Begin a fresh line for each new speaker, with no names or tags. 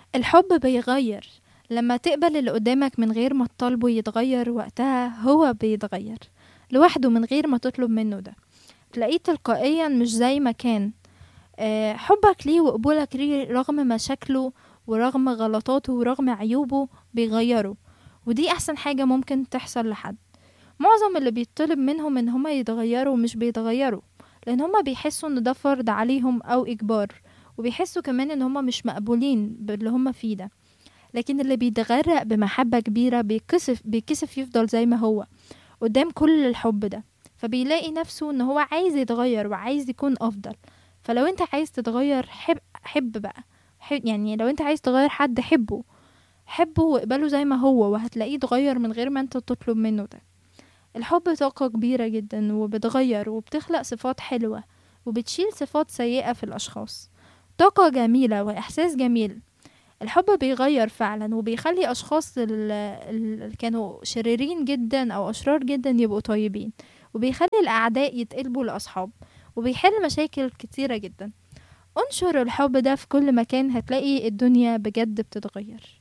الحب بيغير لما تقبل اللي قدامك من غير ما تطالبه يتغير وقتها هو بيتغير لوحده من غير ما تطلب منه ده تلاقيه تلقائيا مش زي ما كان آه، حبك ليه وقبولك ليه رغم مشاكله ورغم غلطاته ورغم عيوبه بيغيره ودي احسن حاجة ممكن تحصل لحد معظم اللي بيطلب منهم ان هما يتغيروا مش بيتغيروا لان هما بيحسوا ان ده فرض عليهم او اجبار وبيحسوا كمان ان هما مش مقبولين باللي هما فيه ده لكن اللي بيتغرق بمحبة كبيرة بيكسف بيكسف يفضل زي ما هو قدام كل الحب ده فبيلاقي نفسه ان هو عايز يتغير وعايز يكون افضل فلو انت عايز تتغير حب حب بقى حب يعني لو انت عايز تغير حد حبه حبه واقبله زي ما هو وهتلاقيه اتغير من غير ما انت تطلب منه ده الحب طاقة كبيرة جدا وبتغير وبتخلق صفات حلوة وبتشيل صفات سيئة في الأشخاص طاقة جميلة وإحساس جميل الحب بيغير فعلا وبيخلي أشخاص اللي كانوا شريرين جدا أو أشرار جدا يبقوا طيبين وبيخلي الأعداء يتقلبوا لأصحاب وبيحل مشاكل كتيرة جدا انشر الحب ده في كل مكان هتلاقي الدنيا بجد بتتغير